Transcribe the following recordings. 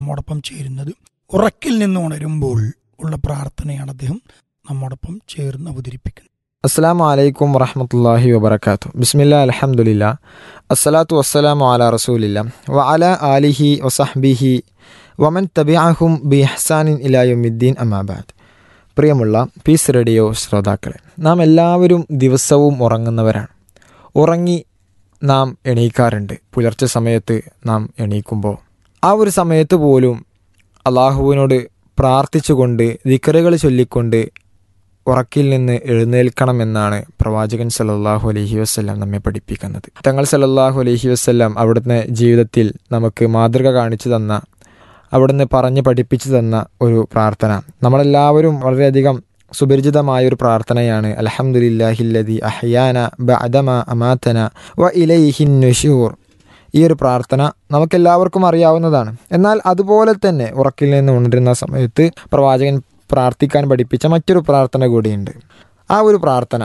നമ്മോടൊപ്പം ചേരുന്നത് ഉറക്കിൽ നിന്ന് ഉണരുമ്പോൾ ഉള്ള പ്രാർത്ഥനയാണ് അദ്ദേഹം നമ്മോടൊപ്പം ചേർന്ന് അവതരിപ്പിക്കുന്നത് അസ്സലാമു അലൈക്കും വറഹമത്തല്ലാഹി വബർക്കാത്തു ബിസ്മില്ല അലഹമുല്ല അസ്സലാത്തു വസ്സലാമു അല റസൂലില്ല വ അല ആലിഹി വസഹ്ബിഹി വമൻ തബിഅഹും ബി ഹസാനിൻ ഇലായുദ്ദീൻ അമാബാദ് പ്രിയമുള്ള പീസ് റേഡിയോ ശ്രോതാക്കളെ നാം എല്ലാവരും ദിവസവും ഉറങ്ങുന്നവരാണ് ഉറങ്ങി നാം എണീക്കാറുണ്ട് പുലർച്ചെ സമയത്ത് നാം എണീക്കുമ്പോൾ ആ ഒരു സമയത്ത് പോലും അള്ളാഹുവിനോട് പ്രാർത്ഥിച്ചുകൊണ്ട് ദിക്കറുകൾ ചൊല്ലിക്കൊണ്ട് ഉറക്കിൽ നിന്ന് എഴുന്നേൽക്കണമെന്നാണ് പ്രവാചകൻ സല്ലല്ലാഹു അലൈഹി വസ്ല്ലാം നമ്മെ പഠിപ്പിക്കുന്നത് തങ്ങൾ സല്ലല്ലാഹു അലൈഹി വസ്ല്ലാം അവിടുന്ന് ജീവിതത്തിൽ നമുക്ക് മാതൃക കാണിച്ചു തന്ന അവിടുന്ന് പറഞ്ഞ് പഠിപ്പിച്ചു തന്ന ഒരു പ്രാർത്ഥന നമ്മളെല്ലാവരും വളരെയധികം സുപരിചിതമായ ഒരു പ്രാർത്ഥനയാണ് അലഹമുല്ലാഹില്ലതി അഹ്യാന ബഅദമ അമാതന വ ഇലൈഹിൻ നുഷൂർ ഈ ഒരു പ്രാർത്ഥന നമുക്കെല്ലാവർക്കും അറിയാവുന്നതാണ് എന്നാൽ അതുപോലെ തന്നെ ഉറക്കിൽ നിന്ന് ഉണരുന്ന സമയത്ത് പ്രവാചകൻ പ്രാർത്ഥിക്കാൻ പഠിപ്പിച്ച മറ്റൊരു പ്രാർത്ഥന കൂടിയുണ്ട് ആ ഒരു പ്രാർത്ഥന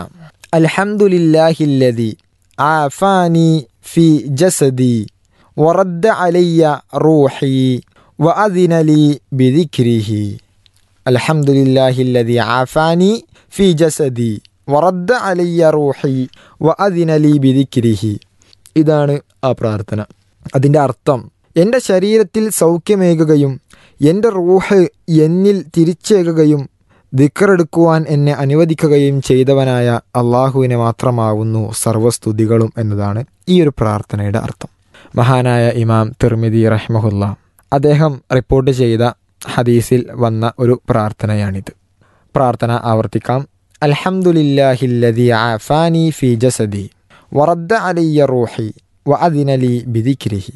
അൽഹംദുലില്ലാഹില്ലതി ആഫാനി ഫി ജസദി വറദ്ദ അലയ്യ റൂഹി വ അദിനലി ബിദിക്രിഹി അൽഹംദുലില്ലാഹില്ലതി ആഫാനി ഫി ജസദി വറദ്ദ അലയ്യ റൂഹി വ അദിനലി ബിദിക്രിഹി ഇതാണ് ആ പ്രാർത്ഥന അതിൻ്റെ അർത്ഥം എൻ്റെ ശരീരത്തിൽ സൗഖ്യമേകുകയും എൻ്റെ റൂഹ് എന്നിൽ തിരിച്ചേകുകയും ദിക്കറെടുക്കുവാൻ എന്നെ അനുവദിക്കുകയും ചെയ്തവനായ അള്ളാഹുവിനെ മാത്രമാവുന്നു സർവസ്തുതികളും എന്നതാണ് ഈ ഒരു പ്രാർത്ഥനയുടെ അർത്ഥം മഹാനായ ഇമാം തിർമിദി റഹ്മഹുല്ല അദ്ദേഹം റിപ്പോർട്ട് ചെയ്ത ഹദീസിൽ വന്ന ഒരു പ്രാർത്ഥനയാണിത് പ്രാർത്ഥന ആവർത്തിക്കാം അൽഹംദുലില്ലാഹില്ലദി ആഫാനി ഫി ജസദി വറദ്ദ അലയ്യ റൂഹി വ അദിനലി ബിദിക്രിഹി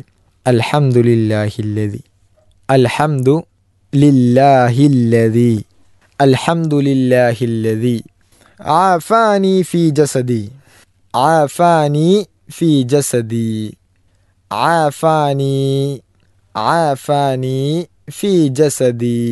അൽഹംദുലില്ലാഹില്ലദി الحمد لله الذي الحمد لله الذي عافاني في جسدي عافاني في جسدي عافاني عافاني في جسدي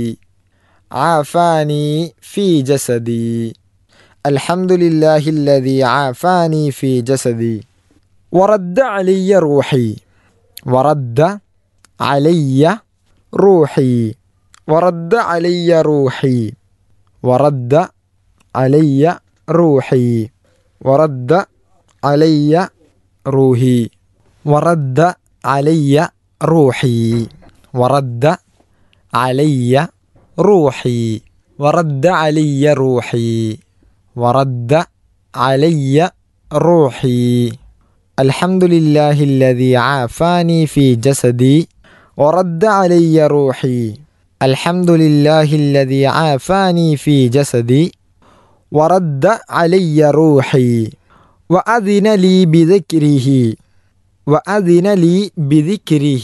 عافاني في جسدي الحمد لله الذي عافاني في جسدي ورد علي روحي ورد علي روحي ورد علي روحي ورد علي روحي ورد علي روحي ورد علي روحي ورد علي روحي ورد علي روحي ورد علي روحي الحمد لله الذي عافاني في جسدي ورد علي روحي الحمد لله الذي عافاني في جسدي ورد علي روحي وأذن لي بذكره وأذن لي بذكره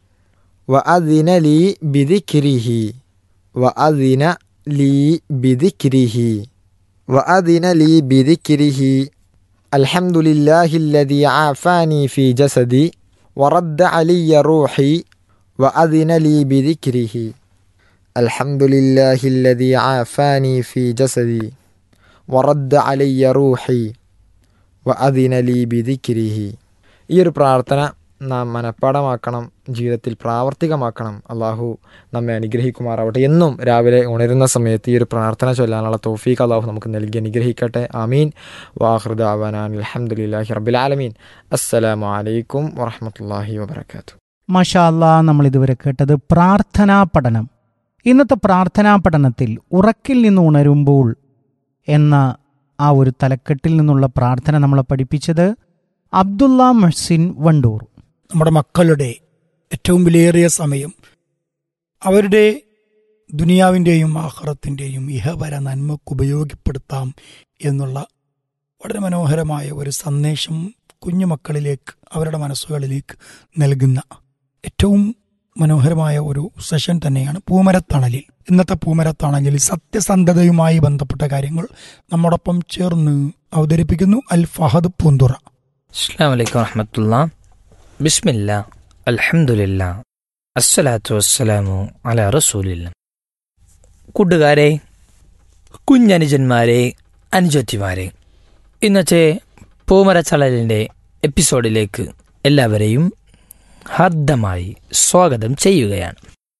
وأذن لي بذكره وأذن لي بذكره وأذن لي بذكره الحمد لله الذي عافاني في جسدي ورد علي روحي وأذن لي بذكره الحمد لله الذي عافاني في جسدي ورد علي روحي وأذن لي بذكره ഈ ഒരു പ്രാർത്ഥന നാം മനഃപ്പാടമാക്കണം ജീവിതത്തിൽ പ്രാവർത്തികമാക്കണം അള്ളാഹു നമ്മെ അനുഗ്രഹിക്കുമാറാവട്ടെ എന്നും രാവിലെ ഉണരുന്ന സമയത്ത് ഈ ഒരു പ്രാർത്ഥന ചൊല്ലാനുള്ള തോഫീക്ക് അള്ളാഹു നമുക്ക് നൽകി അനുഗ്രഹിക്കട്ടെ ആമീൻ വാഹൃദ അവാനാൻ അലഹമുല്ലാഹി റബിലാലമീൻ അസ്സലാമു അലൈക്കും വറഹമത്തല്ലാഹി വബർക്കാത്തു മഷാ അല്ലാ നമ്മൾ ഇതുവരെ കേട്ടത് പ്രാർത്ഥനാ പഠനം ഇന്നത്തെ പ്രാർത്ഥനാ പഠനത്തിൽ ഉറക്കിൽ നിന്ന് ഉണരുമ്പോൾ എന്ന ആ ഒരു തലക്കെട്ടിൽ നിന്നുള്ള പ്രാർത്ഥന നമ്മളെ പഠിപ്പിച്ചത് അബ്ദുള്ള മഹ്സിൻ വണ്ടൂർ നമ്മുടെ മക്കളുടെ ഏറ്റവും വിലയേറിയ സമയം അവരുടെ ദുനിയാവിൻ്റെയും ആഹ്റത്തിൻ്റെയും ഇഹപര നന്മക്ക് ഉപയോഗപ്പെടുത്താം എന്നുള്ള വളരെ മനോഹരമായ ഒരു സന്ദേശം കുഞ്ഞുമക്കളിലേക്ക് അവരുടെ മനസ്സുകളിലേക്ക് നൽകുന്ന ഏറ്റവും മനോഹരമായ ഒരു സെഷൻ തന്നെയാണ് പൂമരത്തണലിൽ ഇന്നത്തെ പൂമരത്തണലിൽ സത്യസന്ധതയുമായി ബന്ധപ്പെട്ട കാര്യങ്ങൾ നമ്മോടൊപ്പം ചേർന്ന് അവതരിപ്പിക്കുന്നു അൽ ഫഹദ് പൂന്തുറ അസ്സാം വലൈക്കും വറഹമത്തുള്ള ബിസ്മില്ല അൽഹംദുലില്ല അസ്സലാത്തു വസ്സലാമു അല റസൂലില്ല കൂട്ടുകാരെ കുഞ്ഞനുജന്മാരെ അനുജത്തിമാരെ ഇന്നത്തെ പൂമരച്ചളലിൻ്റെ എപ്പിസോഡിലേക്ക് എല്ലാവരെയും ഹാർദമായി സ്വാഗതം ചെയ്യുകയാണ്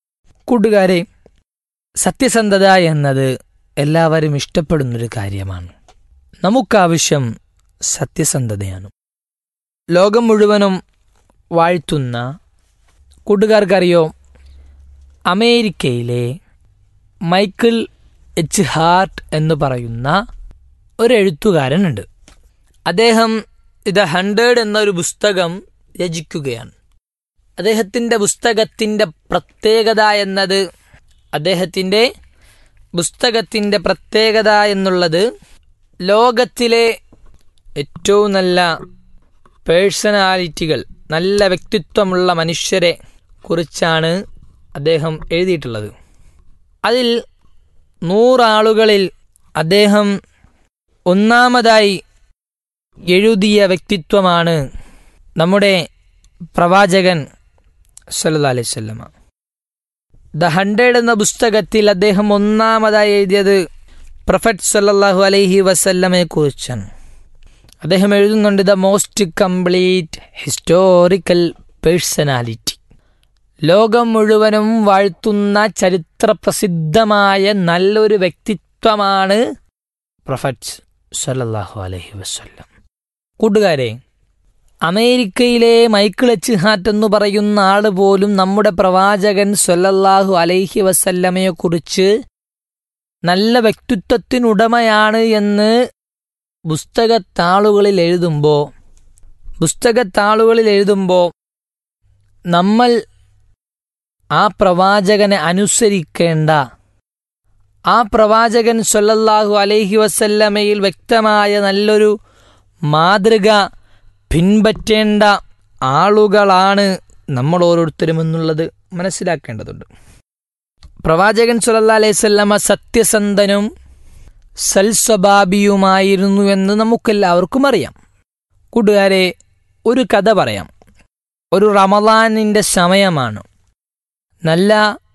കൂട്ടുകാരെ സത്യസന്ധത എന്നത് എല്ലാവരും ഇഷ്ടപ്പെടുന്നൊരു കാര്യമാണ് നമുക്കാവശ്യം സത്യസന്ധതയാണ് ലോകം മുഴുവനും വാഴ്ത്തുന്ന കൂട്ടുകാർക്കറിയോ അമേരിക്കയിലെ മൈക്കിൾ എച്ച് ഹാർട്ട് എന്ന് പറയുന്ന ഒരു എഴുത്തുകാരനുണ്ട് അദ്ദേഹം ദ ഹൺഡ്രഡ് എന്നൊരു പുസ്തകം രചിക്കുകയാണ് അദ്ദേഹത്തിൻ്റെ പുസ്തകത്തിൻ്റെ പ്രത്യേകത എന്നത് അദ്ദേഹത്തിൻ്റെ പുസ്തകത്തിൻ്റെ പ്രത്യേകത എന്നുള്ളത് ലോകത്തിലെ ഏറ്റവും നല്ല പേഴ്സണാലിറ്റികൾ നല്ല വ്യക്തിത്വമുള്ള മനുഷ്യരെ കുറിച്ചാണ് അദ്ദേഹം എഴുതിയിട്ടുള്ളത് അതിൽ നൂറാളുകളിൽ അദ്ദേഹം ഒന്നാമതായി എഴുതിയ വ്യക്തിത്വമാണ് നമ്മുടെ പ്രവാചകൻ സല്ലല്ലാഹു അലൈഹി വസല്ലമ ദ ഹൺഡ്രഡ് എന്ന പുസ്തകത്തിൽ അദ്ദേഹം ഒന്നാമതായി എഴുതിയത് പ്രൊഫറ്റ് സല്ലല്ലാഹു അലൈഹി വസല്ലമയെ കുറിച്ചാണ് അദ്ദേഹം എഴുതുന്നുണ്ട് the most complete historical personality ലോകം മുഴുവനും വാഴ്ത്തുന്ന ചരിത്രപ്രസിദ്ധമായ നല്ലൊരു വ്യക്തിത്വമാണ് പ്രൊഫറ്റ് സല്ലല്ലാഹു അലൈഹി വസല്ലം കൂട്ടുകാരെ അമേരിക്കയിലെ മൈക്കിൾ എച്ച് ഹാറ്റ് എന്ന് പറയുന്ന ആള് പോലും നമ്മുടെ പ്രവാചകൻ സല്ലല്ലാഹു അലൈഹി വസല്ലമയെ കുറിച്ച് നല്ല വ്യക്തിത്വത്തിനുടമയാണ് എന്ന് പുസ്തകത്താളുകളിൽ എഴുതുമ്പോൾ പുസ്തകത്താളുകളിൽ എഴുതുമ്പോൾ നമ്മൾ ആ പ്രവാചകനെ അനുസരിക്കേണ്ട ആ പ്രവാചകൻ സല്ലല്ലാഹു അലൈഹി വസല്ലമയിൽ വ്യക്തമായ നല്ലൊരു മാതൃക പിൻപറ്റേണ്ട ആളുകളാണ് നമ്മൾ ഓരോരുത്തരും എന്നുള്ളത് മനസ്സിലാക്കേണ്ടതുണ്ട് പ്രവാചകൻ സല്ലല്ലാഹു അലൈഹി വസല്ലമ സത്യസന്ധനും സൽസ്വഭാബിയുമായിരുന്നു എന്ന് നമുക്കെല്ലാവർക്കും അറിയാം കൂട്ടുകാരെ ഒരു കഥ പറയാം ഒരു റമദാനിൻ്റെ സമയമാണ് നല്ല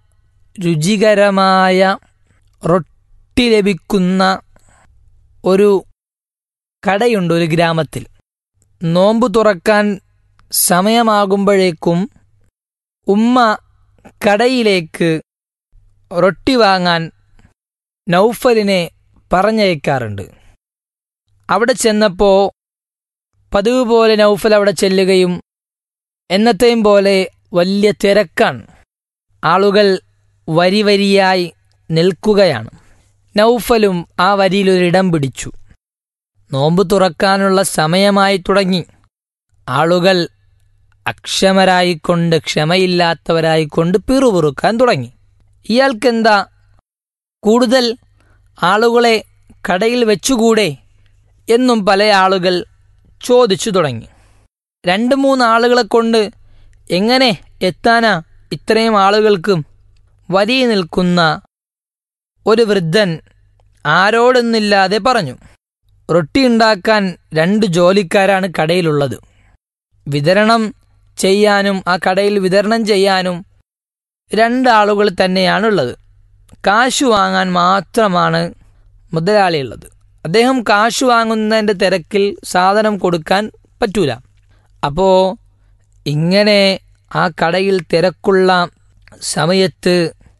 രുചികരമായ റൊട്ടി ലഭിക്കുന്ന ഒരു കടയുണ്ട് ഒരു ഗ്രാമത്തിൽ നോമ്പ് തുറക്കാൻ സമയമാകുമ്പോഴേക്കും ഉമ്മ കടയിലേക്ക് റൊട്ടി വാങ്ങാൻ നൗഫലിനെ പറഞ്ഞയക്കാറുണ്ട് അവിടെ ചെന്നപ്പോൾ പതിവ് പോലെ നൗഫൽ അവിടെ ചെല്ലുകയും എന്നത്തെയും പോലെ വലിയ തിരക്കാണ് ആളുകൾ വരി വരിയായി നിൽക്കുകയാണ് നൗഫലും ആ വരിയിലൊരിടം പിടിച്ചു നോമ്പ് തുറക്കാനുള്ള സമയമായി തുടങ്ങി ആളുകൾ അക്ഷമരായിക്കൊണ്ട് ക്ഷമയില്ലാത്തവരായിക്കൊണ്ട് പിറുപിറുക്കാൻ തുടങ്ങി ഇയാൾക്കെന്താ കൂടുതൽ ആളുകളെ കടയിൽ വെച്ചുകൂടെ എന്നും പല ആളുകൾ ചോദിച്ചു തുടങ്ങി രണ്ട് മൂന്ന് ആളുകളെ കൊണ്ട് എങ്ങനെ എത്താനാ ഇത്രയും ആളുകൾക്കും വരിയിൽ നിൽക്കുന്ന ഒരു വൃദ്ധൻ ആരോടൊന്നില്ലാതെ പറഞ്ഞു റൊട്ടി ഉണ്ടാക്കാൻ രണ്ട് ജോലിക്കാരാണ് കടയിലുള്ളത് വിതരണം ചെയ്യാനും ആ കടയിൽ വിതരണം ചെയ്യാനും രണ്ടാളുകൾ തന്നെയാണുള്ളത് കാശ് വാങ്ങാൻ മാത്രമാണ് മുതലാളിയുള്ളത് അദ്ദേഹം കാശ് വാങ്ങുന്നതിൻ്റെ തിരക്കിൽ സാധനം കൊടുക്കാൻ പറ്റൂല അപ്പോൾ ഇങ്ങനെ ആ കടയിൽ തിരക്കുള്ള സമയത്ത്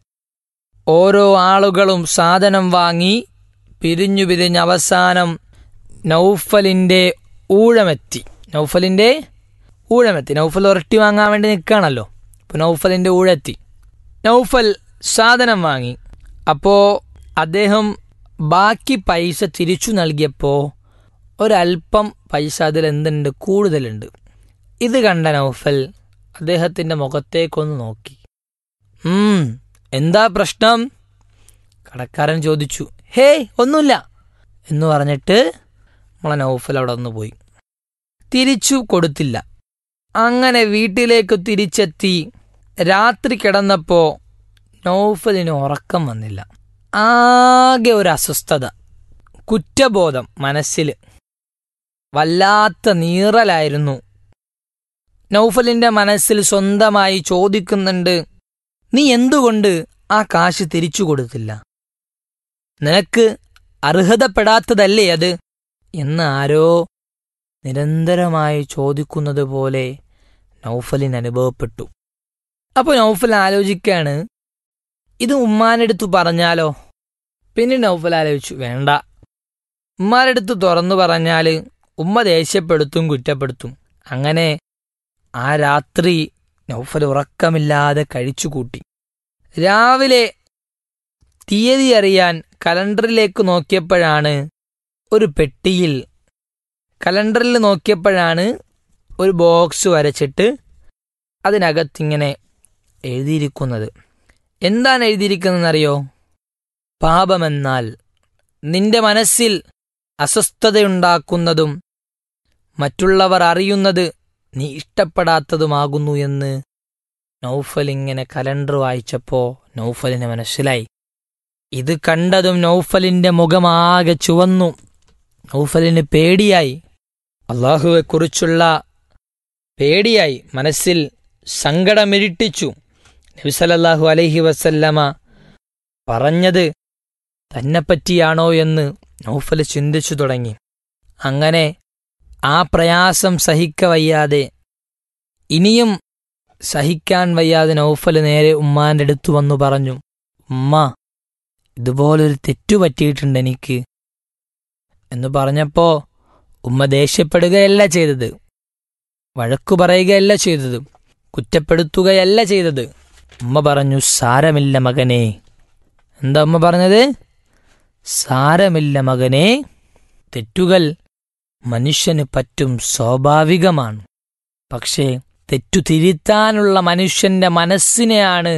ഓരോ ആളുകളും സാധനം വാങ്ങി പിരിഞ്ഞു പിരിഞ്ഞ് അവസാനം നൗഫലിൻ്റെ ഊഴമെത്തി നൗഫലിൻ്റെ ഊഴമെത്തി നൗഫൽ ഉരട്ടി വാങ്ങാൻ വേണ്ടി നിൽക്കുകയാണല്ലോ അപ്പോൾ നൗഫലിൻ്റെ ഊഴെത്തി നൗഫൽ സാധനം വാങ്ങി അപ്പോൾ അദ്ദേഹം ബാക്കി പൈസ തിരിച്ചു നൽകിയപ്പോൾ ഒരല്പം പൈസ അതിൽ എന്തുണ്ട് കൂടുതലുണ്ട് ഇത് കണ്ട നൗഫൽ അദ്ദേഹത്തിൻ്റെ മുഖത്തേക്കൊന്ന് നോക്കി ഉം എന്താ പ്രശ്നം കടക്കാരൻ ചോദിച്ചു ഹേയ് ഒന്നുമില്ല എന്ന് പറഞ്ഞിട്ട് നമ്മളെ നൗഫൽ അവിടെ ഒന്ന് പോയി തിരിച്ചു കൊടുത്തില്ല അങ്ങനെ വീട്ടിലേക്ക് തിരിച്ചെത്തി രാത്രി കിടന്നപ്പോൾ നൗഫലിന് ഉറക്കം വന്നില്ല ആകെ ഒരു അസ്വസ്ഥത കുറ്റബോധം മനസ്സിൽ വല്ലാത്ത നീറലായിരുന്നു നൗഫലിന്റെ മനസ്സിൽ സ്വന്തമായി ചോദിക്കുന്നുണ്ട് നീ എന്തുകൊണ്ട് ആ കാശ് തിരിച്ചു കൊടുത്തില്ല നിനക്ക് അർഹതപ്പെടാത്തതല്ലേ അത് എന്ന് ആരോ നിരന്തരമായി ചോദിക്കുന്നത് പോലെ നൗഫലിന് അനുഭവപ്പെട്ടു അപ്പോൾ നൗഫൽ ആലോചിക്കാണ് ഇത് ഉമ്മാനെടുത്ത് പറഞ്ഞാലോ പിന്നെ നൗഫൽ ആലോചിച്ചു വേണ്ട ഉമ്മാരെടുത്ത് തുറന്നു പറഞ്ഞാൽ ഉമ്മ ദേഷ്യപ്പെടുത്തും കുറ്റപ്പെടുത്തും അങ്ങനെ ആ രാത്രി നൗഫൽ ഉറക്കമില്ലാതെ കഴിച്ചുകൂട്ടി രാവിലെ തീയതി അറിയാൻ കലണ്ടറിലേക്ക് നോക്കിയപ്പോഴാണ് ഒരു പെട്ടിയിൽ കലണ്ടറിൽ നോക്കിയപ്പോഴാണ് ഒരു ബോക്സ് വരച്ചിട്ട് അതിനകത്തിങ്ങനെ എഴുതിയിരിക്കുന്നത് എന്താണ് എഴുതിയിരിക്കുന്നതെന്നറിയോ പാപമെന്നാൽ നിന്റെ മനസ്സിൽ അസ്വസ്ഥതയുണ്ടാക്കുന്നതും മറ്റുള്ളവർ അറിയുന്നത് നീ ഇഷ്ടപ്പെടാത്തതുമാകുന്നു എന്ന് നൗഫൽ ഇങ്ങനെ കലണ്ടർ വായിച്ചപ്പോ നൗഫലിന് മനസ്സിലായി ഇത് കണ്ടതും നൗഫലിന്റെ മുഖമാകെ ചുവന്നു നൗഫലിന് പേടിയായി അള്ളാഹുവെക്കുറിച്ചുള്ള പേടിയായി മനസ്സിൽ സങ്കടമിരിട്ടിച്ചു നബിസലല്ലാഹു അലൈഹി വസല്ലമ പറഞ്ഞത് തന്നെപ്പറ്റിയാണോ എന്ന് നൗഫൽ ചിന്തിച്ചു തുടങ്ങി അങ്ങനെ ആ പ്രയാസം സഹിക്കവയ്യാതെ ഇനിയും സഹിക്കാൻ വയ്യാതെ നൗഫൽ നേരെ ഉമ്മാന്റെ അടുത്ത് വന്നു പറഞ്ഞു ഉമ്മ ഇതുപോലൊരു തെറ്റു പറ്റിയിട്ടുണ്ട് എനിക്ക് എന്ന് പറഞ്ഞപ്പോ ഉമ്മ ദേഷ്യപ്പെടുകയല്ല ചെയ്തത് വഴക്കു പറയുകയല്ല ചെയ്തത് കുറ്റപ്പെടുത്തുകയല്ല ചെയ്തത് ഉമ്മ പറഞ്ഞു സാരമില്ല മകനെ എന്താ ഉമ്മ പറഞ്ഞത് സാരമില്ല മകനെ തെറ്റുകൾ മനുഷ്യന് പറ്റും സ്വാഭാവികമാണ് പക്ഷേ തെറ്റു തിരുത്താനുള്ള മനുഷ്യന്റെ മനസ്സിനെയാണ്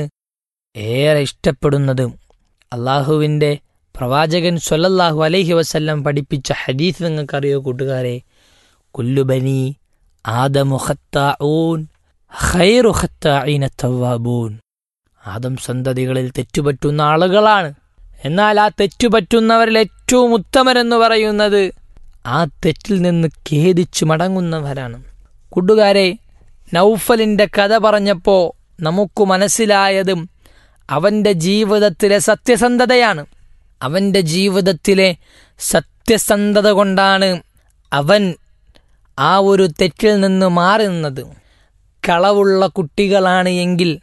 ഏറെ ഇഷ്ടപ്പെടുന്നത് അള്ളാഹുവിൻ്റെ പ്രവാചകൻ സൊല്ലല്ലാഹു അലൈഹി വസല്ലം പഠിപ്പിച്ച ഹദീസ് നിങ്ങൾക്കറിയോ കൂട്ടുകാരെ കുല്ലുബനി ആദമു ഖത്താഊൻ ഖൈറു ഖത്താഈന തവ്വാബൂൻ ആദം സന്തതികളിൽ തെറ്റുപറ്റുന്ന ആളുകളാണ് എന്നാൽ ആ തെറ്റുപറ്റുന്നവരിൽ ഏറ്റവും ഉത്തമരെന്ന് പറയുന്നത് ആ തെറ്റിൽ നിന്ന് ഖേദിച്ചു മടങ്ങുന്നവരാണ് കൂട്ടുകാരെ നൗഫലിന്റെ കഥ പറഞ്ഞപ്പോ നമുക്ക് മനസ്സിലായതും അവന്റെ ജീവിതത്തിലെ സത്യസന്ധതയാണ് അവന്റെ ജീവിതത്തിലെ സത്യസന്ധത കൊണ്ടാണ് അവൻ ആ ഒരു തെറ്റിൽ നിന്ന് മാറി നിന്നത് കളവുള്ള കുട്ടികളാണ് എങ്കിൽ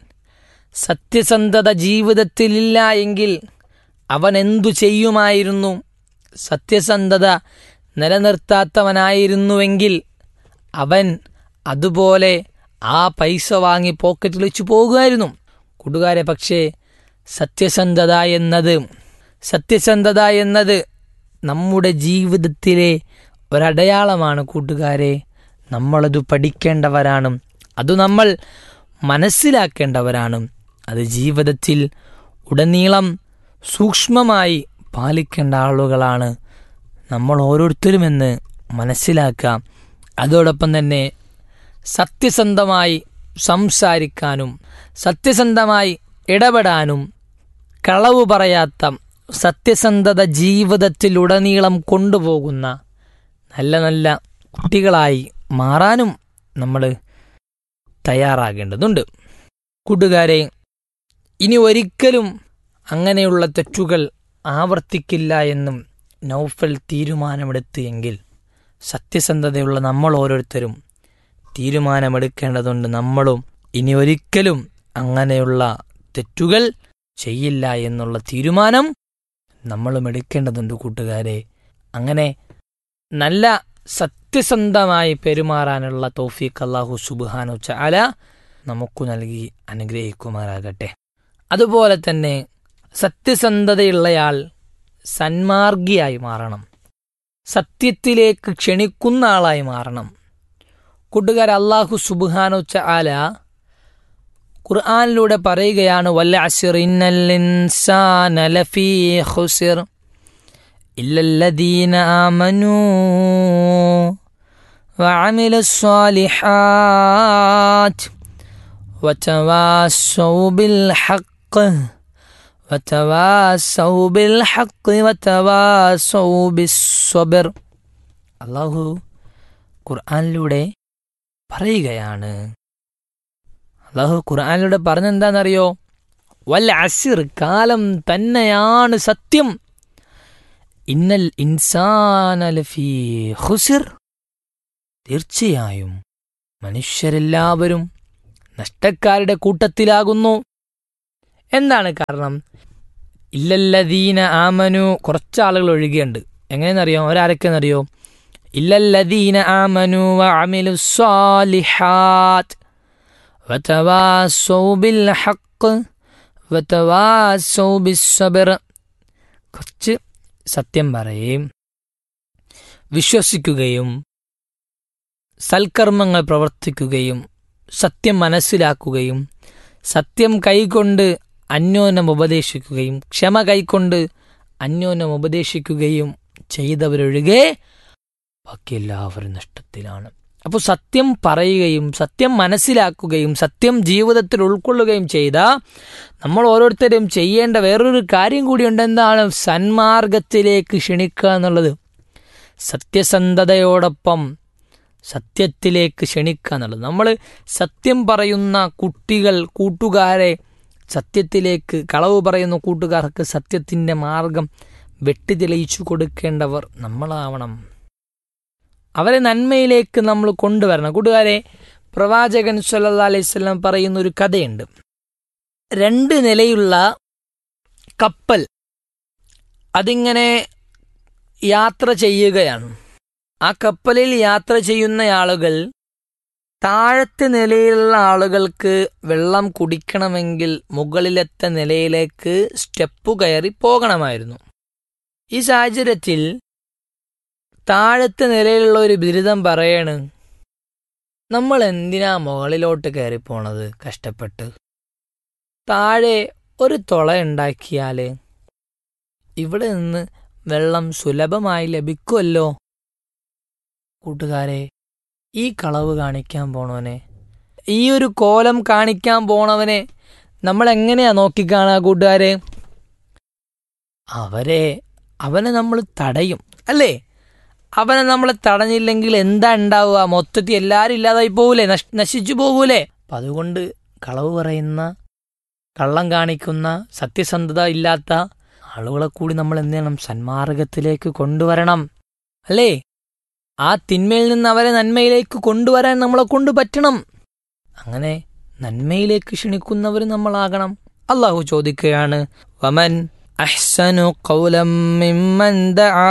സത്യസന്ധത ജീവിതത്തിലില്ല എങ്കിൽ അവൻ എന്തു ചെയ്യുമായിരുന്നു സത്യസന്ധത നിലനിർത്താത്തവനായിരുന്നുവെങ്കിൽ അവൻ അതുപോലെ ആ പൈസ വാങ്ങി പോക്കറ്റിൽ വെച്ച് പോകുമായിരുന്നു കൂട്ടുകാരെ പക്ഷേ സത്യസന്ധത എന്നത് സത്യസന്ധത എന്നത് നമ്മുടെ ജീവിതത്തിലെ ഒരടയാളമാണ് കൂട്ടുകാരെ നമ്മളത് പഠിക്കേണ്ടവരാണ് അത് നമ്മൾ മനസ്സിലാക്കേണ്ടവരാണ് അത് ജീവിതത്തിൽ ഉടനീളം സൂക്ഷ്മമായി പാലിക്കേണ്ട ആളുകളാണ് നമ്മൾ ഓരോരുത്തരുമെന്ന് മനസ്സിലാക്കാം അതോടൊപ്പം തന്നെ സത്യസന്ധമായി സംസാരിക്കാനും സത്യസന്ധമായി ഇടപെടാനും കളവ് പറയാത്ത സത്യസന്ധത ജീവിതത്തിലുടനീളം കൊണ്ടുപോകുന്ന നല്ല നല്ല കുട്ടികളായി മാറാനും നമ്മൾ തയ്യാറാകേണ്ടതുണ്ട് കൂട്ടുകാരെ ഇനി ഒരിക്കലും അങ്ങനെയുള്ള തെറ്റുകൾ ആവർത്തിക്കില്ല എന്നും നൗഫൽ തീരുമാനമെടുത്ത് എങ്കിൽ സത്യസന്ധതയുള്ള നമ്മൾ ഓരോരുത്തരും തീരുമാനമെടുക്കേണ്ടതുണ്ട് നമ്മളും ഇനി ഒരിക്കലും അങ്ങനെയുള്ള തെറ്റുകൾ ചെയ്യില്ല എന്നുള്ള തീരുമാനം നമ്മളും എടുക്കേണ്ടതുണ്ട് കൂട്ടുകാരെ അങ്ങനെ നല്ല സത്യസന്ധമായി പെരുമാറാനുള്ള തൗഫീഖ് അള്ളാഹു സുബാനു ചാല നമുക്ക് നൽകി അനുഗ്രഹിക്കുമാറാകട്ടെ അതുപോലെ തന്നെ സത്യസന്ധതയുള്ളയാൾ സന്മാർഗിയായി മാറണം സത്യത്തിലേക്ക് ക്ഷണിക്കുന്ന ആളായി മാറണം കൂട്ടുകാർ അള്ളാഹു സുബാനു ചാല ഖുർആാനിലൂടെ പറയുകയാണ് വല്ല അസിർ ഇന്നൽ ഇൻസാന ലഫീ ഖുസിർ إلا الذين آمنوا وعملوا الصالحات وتواصوا بالحق وتواصوا بالحق وتواصوا بالصبر അള്ളാഹു ഖുർആാനിലൂടെ പറയുകയാണ് അള്ളാഹു ഖുർആാനിലൂടെ പറഞ്ഞെന്താണെന്നറിയോ വല്ല അസിർ കാലം തന്നെയാണ് സത്യം ഇന്നൽ ഇൻസാനലഫി ഹുസിർ തീർച്ചയായും മനുഷ്യരെല്ലാവരും നഷ്ടക്കാരുടെ കൂട്ടത്തിലാകുന്നു എന്താണ് കാരണം ഇല്ലല്ലദീന ആമനു കുറച്ച് ആളുകൾ ഒഴികെയുണ്ട് എങ്ങനെയെന്നറിയോ ഒരാരൊക്കെയെന്നറിയോ ഇല്ലല്ലദീന ആമനു വഅമിലു സ്വാലിഹാത്ത് വതവാസൗ ബിൽ ഹഖ് വതവാസൗ ബിസ്സബ്ർ കുറച്ച് സത്യം പറയുകയും വിശ്വസിക്കുകയും സൽക്കർമ്മങ്ങൾ പ്രവർത്തിക്കുകയും സത്യം മനസ്സിലാക്കുകയും സത്യം കൈകൊണ്ട് അന്യോന്യം ഉപദേശിക്കുകയും ക്ഷമ കൈക്കൊണ്ട് അന്യോന്യം ഉപദേശിക്കുകയും ചെയ്തവരൊഴികെ ബാക്കി എല്ലാവരും നഷ്ടത്തിലാണ് അപ്പോൾ സത്യം പറയുകയും സത്യം മനസ്സിലാക്കുകയും സത്യം ജീവിതത്തിൽ ഉൾക്കൊള്ളുകയും ചെയ്ത നമ്മൾ ഓരോരുത്തരും ചെയ്യേണ്ട വേറൊരു കാര്യം കൂടിയുണ്ട് എന്താണ് സന്മാർഗത്തിലേക്ക് ക്ഷണിക്കുക എന്നുള്ളത് സത്യസന്ധതയോടൊപ്പം സത്യത്തിലേക്ക് ക്ഷണിക്കുക എന്നുള്ളത് നമ്മൾ സത്യം പറയുന്ന കുട്ടികൾ കൂട്ടുകാരെ സത്യത്തിലേക്ക് കളവ് പറയുന്ന കൂട്ടുകാർക്ക് സത്യത്തിൻ്റെ മാർഗം വെട്ടിതെളിയിച്ചു കൊടുക്കേണ്ടവർ നമ്മളാവണം അവരെ നന്മയിലേക്ക് നമ്മൾ കൊണ്ടുവരണം കൂട്ടുകാരെ പ്രവാചകൻ സല്ലാ അലൈവല്ലം പറയുന്ന ഒരു കഥയുണ്ട് രണ്ട് നിലയുള്ള കപ്പൽ അതിങ്ങനെ യാത്ര ചെയ്യുകയാണ് ആ കപ്പലിൽ യാത്ര ചെയ്യുന്ന ആളുകൾ താഴത്തെ നിലയിലുള്ള ആളുകൾക്ക് വെള്ളം കുടിക്കണമെങ്കിൽ മുകളിലത്തെ നിലയിലേക്ക് സ്റ്റെപ്പ് കയറി പോകണമായിരുന്നു ഈ സാഹചര്യത്തിൽ താഴത്തെ നിലയിലുള്ള ഒരു ബിരുദം പറയാണ് നമ്മൾ എന്തിനാ മുകളിലോട്ട് കയറി പോണത് കഷ്ടപ്പെട്ട് താഴെ ഒരു തുള ഉണ്ടാക്കിയാൽ ഇവിടെ നിന്ന് വെള്ളം സുലഭമായി ലഭിക്കുമല്ലോ കൂട്ടുകാരെ ഈ കളവ് കാണിക്കാൻ പോണവനെ ഈ ഒരു കോലം കാണിക്കാൻ പോണവനെ നമ്മൾ എങ്ങനെയാ നോക്കിക്കാണുക കൂട്ടുകാരെ അവരെ അവനെ നമ്മൾ തടയും അല്ലേ അവനെ നമ്മൾ തടഞ്ഞില്ലെങ്കിൽ എന്താ ഉണ്ടാവുക മൊത്തത്തിൽ എല്ലാവരും ഇല്ലാതായി പോകൂലേ നശിച്ചു പോകൂലേ അപ്പം അതുകൊണ്ട് കളവ് പറയുന്ന കള്ളം കാണിക്കുന്ന സത്യസന്ധത ഇല്ലാത്ത ആളുകളെ കൂടി നമ്മൾ എന്ത് ചെയ്യണം സന്മാർഗത്തിലേക്ക് കൊണ്ടുവരണം അല്ലേ ആ തിന്മയിൽ നിന്ന് അവരെ നന്മയിലേക്ക് കൊണ്ടുവരാൻ നമ്മളെ കൊണ്ട് പറ്റണം അങ്ങനെ നന്മയിലേക്ക് ക്ഷണിക്കുന്നവർ നമ്മളാകണം അള്ളാഹു ചോദിക്കുകയാണ് വമൻ അഹ്സനു ഖൗലം മിമ്മൻ ദആ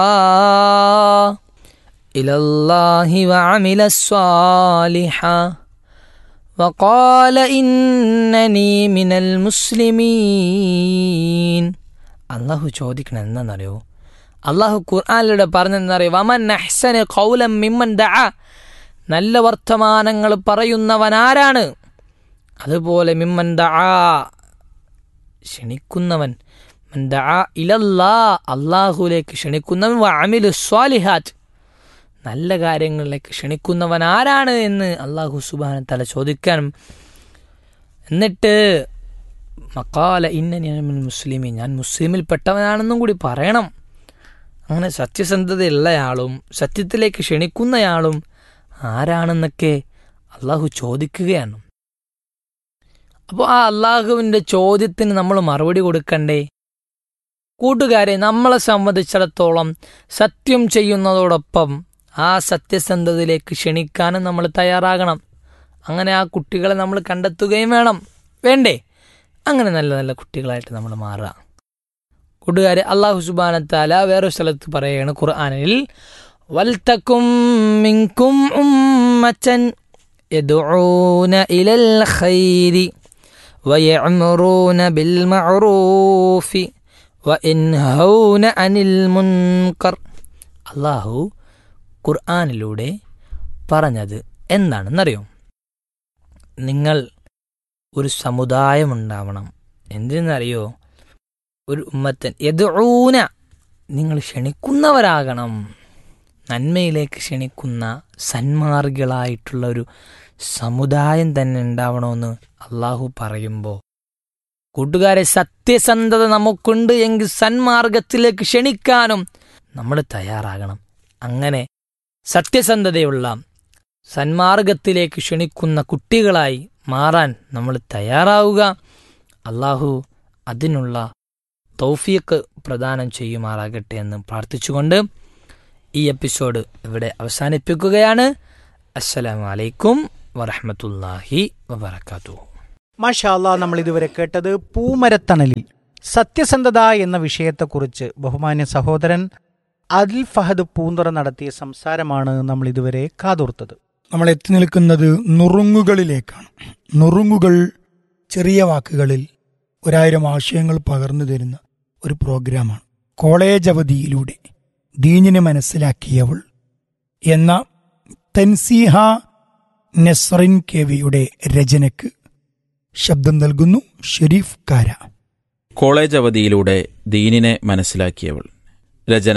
ഇലല്ലാഹി വഅമില സ്വാലിഹ وقال إنني من المسلمين അള്ളാഹു ചോദിക്കണം എന്താണെന്നറിയോ അള്ളാഹു ഖുർആാനിലൂടെ പറഞ്ഞെന്നറിയോ വമൻ അഹ്സന് കൗലം മിമ്മൻ ദഅ നല്ല വർത്തമാനങ്ങൾ പറയുന്നവനാരാണ് അതുപോലെ മിമ്മൻ ദഅ ക്ഷണിക്കുന്നവൻ മൻ ദഅ ഇലല്ലാ അള്ളാഹുലേക്ക് ക്ഷണിക്കുന്നവൻ വഅമിലു സ്വാലിഹാറ്റ് നല്ല കാര്യങ്ങളിലേക്ക് ക്ഷണിക്കുന്നവൻ ആരാണ് എന്ന് അള്ളാഹു സുബാന തല ചോദിക്കണം എന്നിട്ട് മക്കാല ഇന്ന മുസ്ലിമി ഞാൻ മുസ്ലിമിൽപ്പെട്ടവനാണെന്നും കൂടി പറയണം അങ്ങനെ സത്യസന്ധതയുള്ളയാളും സത്യത്തിലേക്ക് ക്ഷണിക്കുന്നയാളും ആരാണെന്നൊക്കെ അള്ളാഹു ചോദിക്കുകയാണ് അപ്പോൾ ആ അള്ളാഹുവിൻ്റെ ചോദ്യത്തിന് നമ്മൾ മറുപടി കൊടുക്കണ്ടേ കൂട്ടുകാരെ നമ്മളെ സംബന്ധിച്ചിടത്തോളം സത്യം ചെയ്യുന്നതോടൊപ്പം ആ സത്യസന്ധതയിലേക്ക് ക്ഷണിക്കാനും നമ്മൾ തയ്യാറാകണം അങ്ങനെ ആ കുട്ടികളെ നമ്മൾ കണ്ടെത്തുകയും വേണം വേണ്ടേ അങ്ങനെ നല്ല നല്ല കുട്ടികളായിട്ട് നമ്മൾ മാറുക കൂട്ടുകാരെ അള്ളാഹു സുബാനത്താല വേറൊരു സ്ഥലത്ത് പറയുകയാണ് ഖുർആാനിൽ വൽത്തക്കും മിങ്കും ഉമ്മച്ചൻ يدعون إلى الخير ويعمرون بالمعروف وينهون عن المنكر അള്ളാഹു ഖുർആാനിലൂടെ പറഞ്ഞത് എന്താണെന്നറിയോ നിങ്ങൾ ഒരു സമുദായമുണ്ടാവണം എന്തിനറിയോ ഒരു ഉമ്മത്തൻ എതുഊന നിങ്ങൾ ക്ഷണിക്കുന്നവരാകണം നന്മയിലേക്ക് ക്ഷണിക്കുന്ന സന്മാർഗികളായിട്ടുള്ള ഒരു സമുദായം തന്നെ ഉണ്ടാവണമെന്ന് അള്ളാഹു പറയുമ്പോൾ കൂട്ടുകാരെ സത്യസന്ധത നമുക്കുണ്ട് എങ്കിൽ സന്മാർഗത്തിലേക്ക് ക്ഷണിക്കാനും നമ്മൾ തയ്യാറാകണം അങ്ങനെ സത്യസന്ധതയുള്ള സന്മാർഗത്തിലേക്ക് ക്ഷണിക്കുന്ന കുട്ടികളായി മാറാൻ നമ്മൾ തയ്യാറാവുക അള്ളാഹു അതിനുള്ള തൗഫീക്ക് പ്രദാനം ചെയ്യുമാറാകട്ടെ എന്ന് പ്രാർത്ഥിച്ചുകൊണ്ട് ഈ എപ്പിസോഡ് ഇവിടെ അവസാനിപ്പിക്കുകയാണ് അസ്സലാമു അലൈക്കും വറഹമത്തല്ലാഹി വബർക്കാത്തു മാഷാല്ല നമ്മൾ ഇതുവരെ കേട്ടത് പൂമരത്തണലിൽ സത്യസന്ധത എന്ന വിഷയത്തെക്കുറിച്ച് ബഹുമാന്യ സഹോദരൻ അദിൽ ഫഹദ് പൂന്തുറ നടത്തിയ സംസാരമാണ് നമ്മൾ ഇതുവരെ കാതോർത്തത് നമ്മൾ എത്തി നിൽക്കുന്നത് നുറുങ്ങുകളിലേക്കാണ് നുറുങ്ങുകൾ ചെറിയ വാക്കുകളിൽ ഒരായിരം ആശയങ്ങൾ പകർന്നു തരുന്ന ഒരു പ്രോഗ്രാമാണ് കോളേജ് അവധിയിലൂടെ ദീനിനെ മനസ്സിലാക്കിയവൾ എന്ന തൻസീഹ നെസ്റിൻ കെവിയുടെ രചനയ്ക്ക് ശബ്ദം നൽകുന്നു ഷെരീഫ് കാര കോളേജ് അവധിയിലൂടെ ദീനിനെ മനസ്സിലാക്കിയവൾ രചന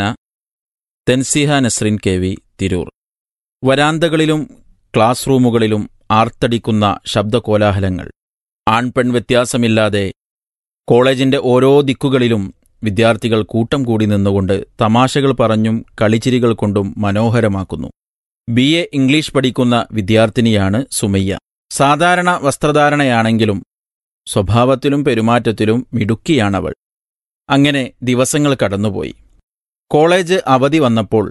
തെൻസിഹ നസ്രിൻ കെ വി തിരൂർ വരാന്തകളിലും ക്ലാസ് റൂമുകളിലും ആർത്തടിക്കുന്ന ശബ്ദകോലാഹലങ്ങൾ ആൺപെൺ വ്യത്യാസമില്ലാതെ കോളേജിന്റെ ഓരോ ദിക്കുകളിലും വിദ്യാർത്ഥികൾ കൂട്ടം കൂടി നിന്നുകൊണ്ട് തമാശകൾ പറഞ്ഞും കളിച്ചിരികൾ കൊണ്ടും മനോഹരമാക്കുന്നു ബി എ ഇംഗ്ലീഷ് പഠിക്കുന്ന വിദ്യാർത്ഥിനിയാണ് സുമയ്യ സാധാരണ വസ്ത്രധാരണയാണെങ്കിലും സ്വഭാവത്തിലും പെരുമാറ്റത്തിലും മിടുക്കിയാണവൾ അങ്ങനെ ദിവസങ്ങൾ കടന്നുപോയി കോളേജ് അവധി വന്നപ്പോൾ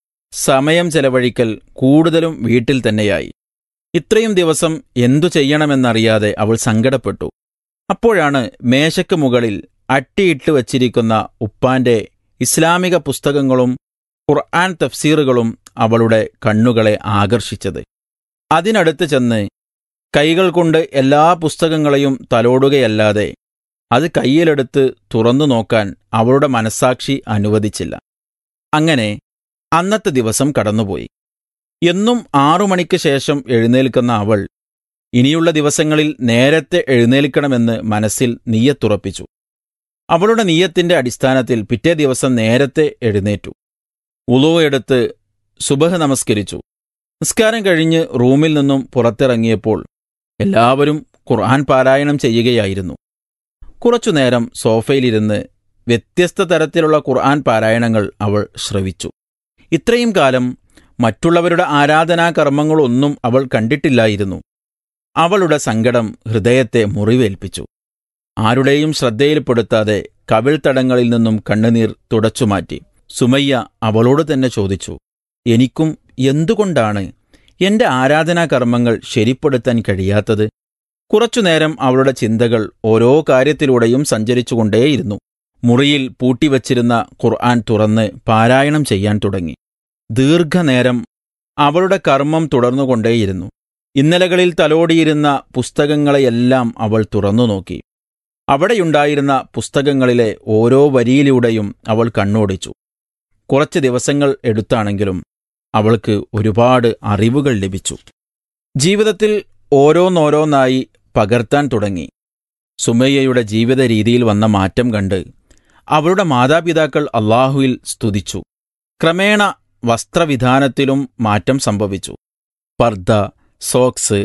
സമയം ചെലവഴിക്കൽ കൂടുതലും വീട്ടിൽ തന്നെയായി ഇത്രയും ദിവസം എന്തു ചെയ്യണമെന്നറിയാതെ അവൾ സങ്കടപ്പെട്ടു അപ്പോഴാണ് മേശയ്ക്ക് മുകളിൽ അട്ടിയിട്ട് വച്ചിരിക്കുന്ന ഉപ്പാന്റെ ഇസ്ലാമിക പുസ്തകങ്ങളും ഖുർആൻ തഫ്സീറുകളും അവളുടെ കണ്ണുകളെ ആകർഷിച്ചത് അതിനടുത്ത് ചെന്ന് കൈകൾ കൊണ്ട് എല്ലാ പുസ്തകങ്ങളെയും തലോടുകയല്ലാതെ അത് കയ്യിലെടുത്ത് തുറന്നു നോക്കാൻ അവളുടെ മനസാക്ഷി അനുവദിച്ചില്ല അങ്ങനെ അന്നത്തെ ദിവസം കടന്നുപോയി എന്നും ആറു മണിക്ക് ശേഷം എഴുന്നേൽക്കുന്ന അവൾ ഇനിയുള്ള ദിവസങ്ങളിൽ നേരത്തെ എഴുന്നേൽക്കണമെന്ന് മനസ്സിൽ നീയത്തുറപ്പിച്ചു അവളുടെ നീയത്തിന്റെ അടിസ്ഥാനത്തിൽ പിറ്റേ ദിവസം നേരത്തെ എഴുന്നേറ്റു ഉളു എടുത്ത് സുബഹ് നമസ്കരിച്ചു നിസ്കാരം കഴിഞ്ഞ് റൂമിൽ നിന്നും പുറത്തിറങ്ങിയപ്പോൾ എല്ലാവരും ഖുർആൻ പാരായണം ചെയ്യുകയായിരുന്നു കുറച്ചുനേരം സോഫയിലിരുന്ന് വ്യത്യസ്ത തരത്തിലുള്ള ഖുർആൻ പാരായണങ്ങൾ അവൾ ശ്രവിച്ചു ഇത്രയും കാലം മറ്റുള്ളവരുടെ ആരാധനാ കർമ്മങ്ങളൊന്നും അവൾ കണ്ടിട്ടില്ലായിരുന്നു അവളുടെ സങ്കടം ഹൃദയത്തെ മുറിവേൽപ്പിച്ചു ആരുടെയും ശ്രദ്ധയിൽപ്പെടുത്താതെ കവിൾത്തടങ്ങളിൽ നിന്നും കണ്ണുനീർ തുടച്ചുമാറ്റി സുമയ്യ അവളോട് തന്നെ ചോദിച്ചു എനിക്കും എന്തുകൊണ്ടാണ് എന്റെ ആരാധനാ കർമ്മങ്ങൾ ശരിപ്പെടുത്താൻ കഴിയാത്തത് കുറച്ചുനേരം അവളുടെ ചിന്തകൾ ഓരോ കാര്യത്തിലൂടെയും സഞ്ചരിച്ചുകൊണ്ടേയിരുന്നു മുറിയിൽ പൂട്ടിവച്ചിരുന്ന ഖുർആൻ തുറന്ന് പാരായണം ചെയ്യാൻ തുടങ്ങി ദീർഘനേരം അവളുടെ കർമ്മം തുടർന്നുകൊണ്ടേയിരുന്നു ഇന്നലകളിൽ തലോടിയിരുന്ന പുസ്തകങ്ങളെയെല്ലാം അവൾ തുറന്നു നോക്കി അവിടെയുണ്ടായിരുന്ന പുസ്തകങ്ങളിലെ ഓരോ വരിയിലൂടെയും അവൾ കണ്ണോടിച്ചു കുറച്ച് ദിവസങ്ങൾ എടുത്താണെങ്കിലും അവൾക്ക് ഒരുപാട് അറിവുകൾ ലഭിച്ചു ജീവിതത്തിൽ ഓരോന്നോരോന്നായി പകർത്താൻ തുടങ്ങി സുമയ്യയുടെ ജീവിത രീതിയിൽ വന്ന മാറ്റം കണ്ട് അവളുടെ മാതാപിതാക്കൾ അള്ളാഹുവിൽ സ്തുതിച്ചു ക്രമേണ വസ്ത്രവിധാനത്തിലും മാറ്റം സംഭവിച്ചു പർദ്ദ സോക്സ്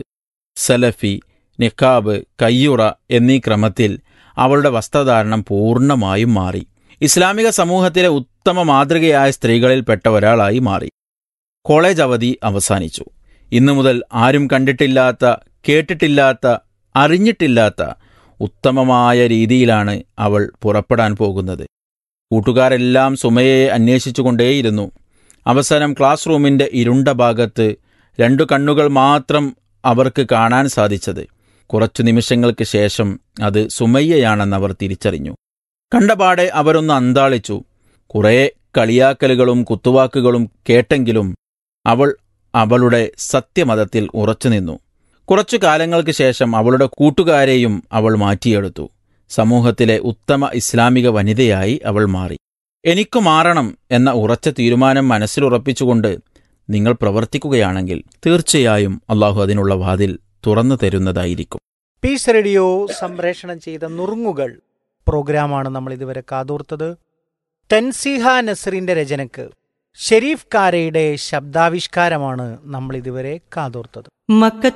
സലഫി നിഖാബ് കയ്യുറ എന്നീ ക്രമത്തിൽ അവളുടെ വസ്ത്രധാരണം പൂർണ്ണമായും മാറി ഇസ്ലാമിക സമൂഹത്തിലെ ഉത്തമ മാതൃകയായ സ്ത്രീകളിൽപ്പെട്ട ഒരാളായി മാറി കോളേജ് അവധി അവസാനിച്ചു ഇന്നു മുതൽ ആരും കണ്ടിട്ടില്ലാത്ത കേട്ടിട്ടില്ലാത്ത അറിഞ്ഞിട്ടില്ലാത്ത ഉത്തമമായ രീതിയിലാണ് അവൾ പുറപ്പെടാൻ പോകുന്നത് കൂട്ടുകാരെല്ലാം സുമയെ അന്വേഷിച്ചുകൊണ്ടേയിരുന്നു അവസാനം ക്ലാസ് റൂമിന്റെ ഇരുണ്ട ഭാഗത്ത് രണ്ടു കണ്ണുകൾ മാത്രം അവർക്ക് കാണാൻ സാധിച്ചത് കുറച്ചു നിമിഷങ്ങൾക്ക് ശേഷം അത് സുമയ്യയാണെന്ന് അവർ തിരിച്ചറിഞ്ഞു കണ്ടപാടെ അവരൊന്ന് അന്താളിച്ചു കുറേ കളിയാക്കലുകളും കുത്തുവാക്കുകളും കേട്ടെങ്കിലും അവൾ അവളുടെ സത്യമതത്തിൽ ഉറച്ചുനിന്നു കുറച്ചു കാലങ്ങൾക്ക് ശേഷം അവളുടെ കൂട്ടുകാരെയും അവൾ മാറ്റിയെടുത്തു സമൂഹത്തിലെ ഉത്തമ ഇസ്ലാമിക വനിതയായി അവൾ മാറി എനിക്കു മാറണം എന്ന ഉറച്ച തീരുമാനം മനസ്സിലുറപ്പിച്ചുകൊണ്ട് നിങ്ങൾ പ്രവർത്തിക്കുകയാണെങ്കിൽ തീർച്ചയായും അള്ളാഹു അതിനുള്ള വാതിൽ തുറന്നു തരുന്നതായിരിക്കും പീസ് റേഡിയോ സംപ്രേഷണം ചെയ്ത നുറുങ്ങുകൾ പ്രോഗ്രാമാണ് നമ്മൾ ഇതുവരെ കാതോർത്തത് തൻസിഹ നസറിന്റെ രചനക്ക് ഷെരീഫ് കാരയുടെ ശബ്ദാവിഷ്കാരമാണ് നമ്മൾ ഇതുവരെ കാതോർത്തത് മക്കത്ത്